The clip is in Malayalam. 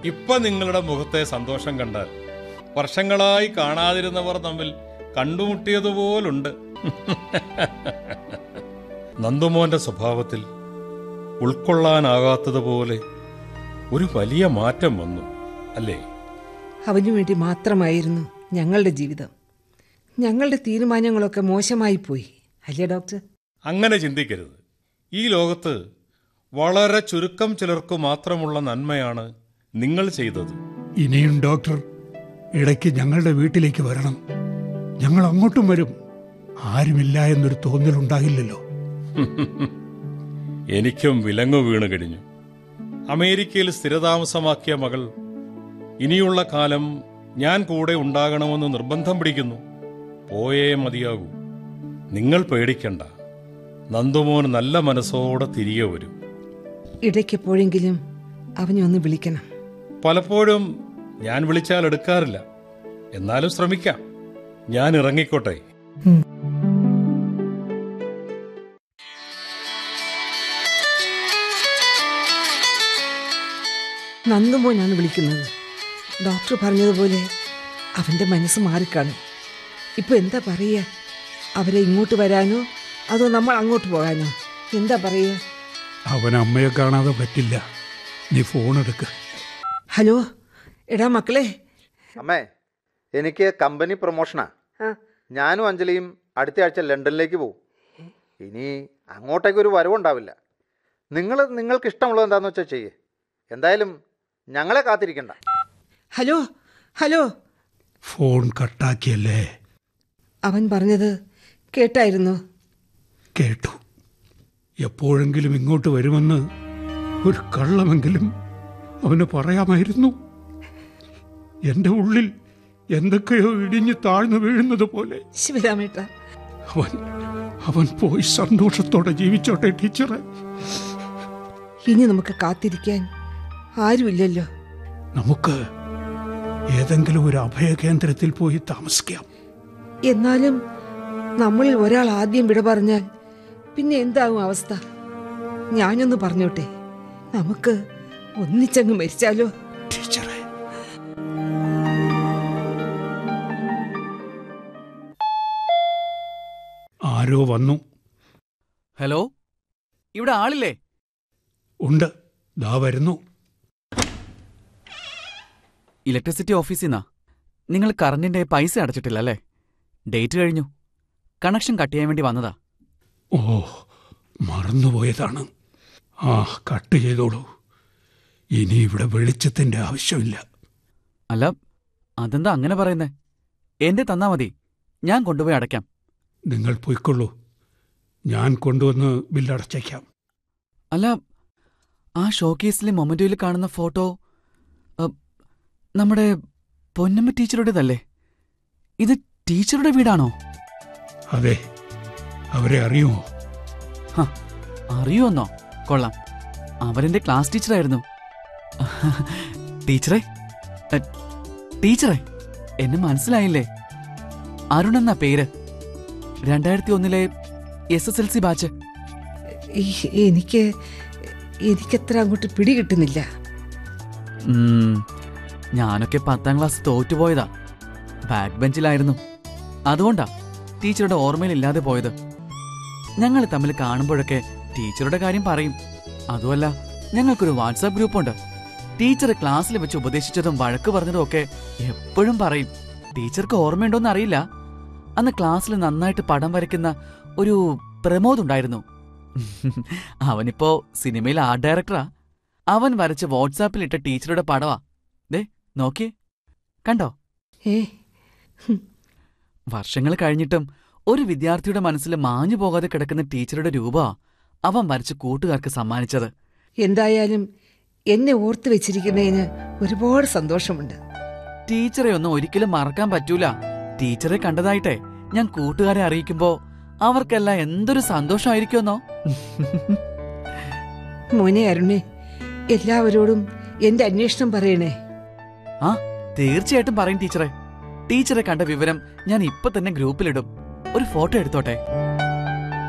ഇപ്പൊ നിങ്ങളുടെ മുഖത്തെ സന്തോഷം കണ്ടാൽ വർഷങ്ങളായി കാണാതിരുന്നവർ തമ്മിൽ കണ്ടുമുട്ടിയതുപോലുണ്ട് നന്ദുമോന്റെ സ്വഭാവത്തിൽ ഉൾക്കൊള്ളാനാകാത്തതുപോലെ ഒരു വലിയ മാറ്റം വന്നു അല്ലേ അവനു വേണ്ടി മാത്രമായിരുന്നു ഞങ്ങളുടെ ജീവിതം ഞങ്ങളുടെ തീരുമാനങ്ങളൊക്കെ മോശമായി പോയി അല്ലേ ഡോക്ടർ അങ്ങനെ ചിന്തിക്കരുത് ഈ ലോകത്ത് വളരെ ചുരുക്കം ചിലർക്കു മാത്രമുള്ള നന്മയാണ് നിങ്ങൾ ചെയ്തത് ഇനിയും ഡോക്ടർ ഇടയ്ക്ക് ഞങ്ങളുടെ വീട്ടിലേക്ക് വരണം ഞങ്ങൾ അങ്ങോട്ടും വരും ആരുമില്ല എന്നൊരു തോന്നലുണ്ടാകില്ലല്ലോ എനിക്കും വിലങ്ങു വീണു കഴിഞ്ഞു അമേരിക്കയിൽ സ്ഥിരതാമസമാക്കിയ മകൾ ഇനിയുള്ള കാലം ഞാൻ കൂടെ ഉണ്ടാകണമെന്ന് നിർബന്ധം പിടിക്കുന്നു പോയേ മതിയാകൂ നിങ്ങൾ പേടിക്കണ്ട നന്ദുമോൻ നല്ല മനസ്സോടെ തിരികെ വരും ഇടയ്ക്കെപ്പോഴെങ്കിലും അവനെ ഒന്ന് വിളിക്കണം പലപ്പോഴും ഞാൻ വിളിച്ചാൽ എടുക്കാറില്ല എന്നാലും ശ്രമിക്കാം ഞാൻ ഇറങ്ങിക്കോട്ടെ നന്ദുമോനാണ് വിളിക്കുന്നത് ഡോക്ടർ പറഞ്ഞതുപോലെ അവന്റെ മനസ്സ് മാറിക്കാണും ഇപ്പൊ എന്താ പറയുക അവരെ ഇങ്ങോട്ട് വരാനോ അതോ നമ്മൾ അങ്ങോട്ട് പോകാനോ എന്താ പറയുക അവൻ അമ്മയെ കാണാതെ പറ്റില്ല നീ ഫോൺ എടുക്ക് ഹലോ എടാ മക്കളെ അമ്മേ എനിക്ക് കമ്പനി പ്രൊമോഷനാ ആ, ഞാനും അഞ്ജലിയും അടുത്ത ആഴ്ച ലണ്ടനിലേക്ക് പോകും ഇനി അങ്ങോട്ടേക്ക് ഒരു വരവുണ്ടാവില്ല നിങ്ങൾ നിങ്ങൾക്ക് ഇഷ്ടമുള്ളത് എന്താണെന്ന് വെച്ചാൽ ചെയ്യേ എന്തായാലും ഞങ്ങളെ കാത്തിരിക്കണ്ട ഹലോ ഹലോ ഫോൺ കട്ടാക്കിയല്ലേ അവൻ പറഞ്ഞത് കേട്ടായിരുന്നു കേട്ടു എപ്പോഴെങ്കിലും ഇങ്ങോട്ട് വരുമെന്ന് ഒരു കള്ളമെങ്കിലും അവന് പറയാമായിരുന്നു എന്റെ ഉള്ളിൽ എന്തൊക്കെയോ ഇടിഞ്ഞു താഴ്ന്നു വീഴുന്നത് പോലെ ശിവരാമേട്ട അവൻ അവൻ പോയി സന്തോഷത്തോടെ ജീവിച്ചോട്ടെ ടീച്ചറെ ഇനി നമുക്ക് കാത്തിരിക്കാൻ ആരുമില്ലല്ലോ നമുക്ക് ഏതെങ്കിലും ഒരു അഭയകേന്ദ്രത്തിൽ പോയി താമസിക്കാം എന്നാലും നമ്മളിൽ ഒരാൾ ആദ്യം വിട പറഞ്ഞാൽ പിന്നെ എന്താകും അവസ്ഥ ഞാനൊന്ന് പറഞ്ഞോട്ടെ നമുക്ക് ഒന്നിച്ചങ്ങ് മരിച്ചാലോ ടീച്ചറെ ആരോ വന്നു ഹലോ ഇവിടെ ആളില്ലേ ഉണ്ട് ദാ വരുന്നു ഇലക്ട്രിസിറ്റി ഓഫീസിൽ നിന്നാ നിങ്ങൾ കറണ്ടിന്റെ പൈസ അടച്ചിട്ടില്ല അല്ലേ ഡേറ്റ് കഴിഞ്ഞു കണക്ഷൻ കട്ട് ചെയ്യാൻ വേണ്ടി വന്നതാ ഓ മറന്നുപോയതാണ് ആ കട്ട് ചെയ്തോളൂ ഇനി ഇവിടെ വെളിച്ചത്തിന്റെ ആവശ്യമില്ല അല്ല അതെന്താ അങ്ങനെ പറയുന്നേ എന്റെ തന്നാ മതി ഞാൻ കൊണ്ടുപോയി അടയ്ക്കാം നിങ്ങൾ പൊയ്ക്കൊള്ളൂ ഞാൻ കൊണ്ടുവന്ന് ബില്ലടച്ചേക്കാം അല്ല ആ ഷോക്കേസിലെ മൊമെന്റോയിൽ കാണുന്ന ഫോട്ടോ അ, നമ്മുടെ പൊന്നമ്മ ടീച്ചറുടേതല്ലേ ഇത് ടീച്ചറുടെ വീടാണോ അതെ അവരെ അറിയുമോ ഹ, അറിയുമെന്നോ കൊള്ളാം അവരെന്റെ ക്ലാസ് ടീച്ചറായിരുന്നു ടീച്ചറെ എ, ടീച്ചറെ എന്നെ മനസ്സിലായില്ലേ അരുൺ എന്നാ പേര് രണ്ടായിരത്തി ഒന്നിലെ S S L C batch ഈ- എനിക്ക് എനിക്കത്ര അങ്ങോട്ട് പിടികിട്ടുന്നില്ല ഉം, ഞാനൊക്കെ പത്താം ക്ലാസ് തോറ്റുപോയതാ ബാക്ക് ബെഞ്ചിലായിരുന്നു അതുകൊണ്ടാ ടീച്ചറുടെ ഓർമ്മയിലില്ലാതെ പോയത് ഞങ്ങൾ തമ്മിൽ കാണുമ്പോഴൊക്കെ ടീച്ചറുടെ കാര്യം പറയും അതുമല്ല ഞങ്ങൾക്കൊരു വാട്സാപ്പ് ഗ്രൂപ്പുണ്ട് ടീച്ചർ ക്ലാസ്സിൽ വെച്ച് ഉപദേശിച്ചതും വഴക്ക് പറഞ്ഞതും ഒക്കെ എപ്പോഴും പറയും ടീച്ചർക്ക് ഓർമ്മയുണ്ടോന്ന് അറിയില്ല അന്ന് ക്ലാസ്സിൽ നന്നായിട്ട് പടം വരയ്ക്കുന്ന ഒരു പ്രമോദ് ഉണ്ടായിരുന്നു അവനിപ്പോ സിനിമയിൽ ആർട്ട് ഡയറക്ടറാ അവൻ വരച്ച് വാട്സാപ്പിൽ ഇട്ട ടീച്ചറുടെ പടവാ ദേ നോക്കിയേ കണ്ടോ ഏ വർഷങ്ങൾ കഴിഞ്ഞിട്ടും ഒരു വിദ്യാർത്ഥിയുടെ മനസ്സിൽ മാഞ്ഞു പോകാതെ കിടക്കുന്ന ടീച്ചറുടെ രൂപമാ അവൻ വരച്ച് കൂട്ടുകാർക്ക് സമ്മാനിച്ചത് എന്തായാലും എന്നെ ഓർത്ത് വെച്ചിരിക്കുന്നതിന് ഒരുപാട് സന്തോഷമുണ്ട് ടീച്ചറെ ഒന്നും ഒരിക്കലും മറക്കാൻ പറ്റൂല ടീച്ചറെ കണ്ടതായിട്ടെ ഞാൻ കൂട്ടുകാരെ അറിയിക്കുമ്പോ അവർക്കെല്ലാം എന്തൊരു സന്തോഷമായിരിക്കുമെന്നോ മോനെ അരുണേ എല്ലാവരോടും എന്റെ അന്വേഷണം പറയണേ ആ തീർച്ചയായിട്ടും പറയും ടീച്ചറെ ടീച്ചറെ കണ്ട വിവരം ഞാൻ ഇപ്പൊ തന്നെ ഗ്രൂപ്പിലിടും ഒരു ഫോട്ടോ എടുത്തോട്ടെ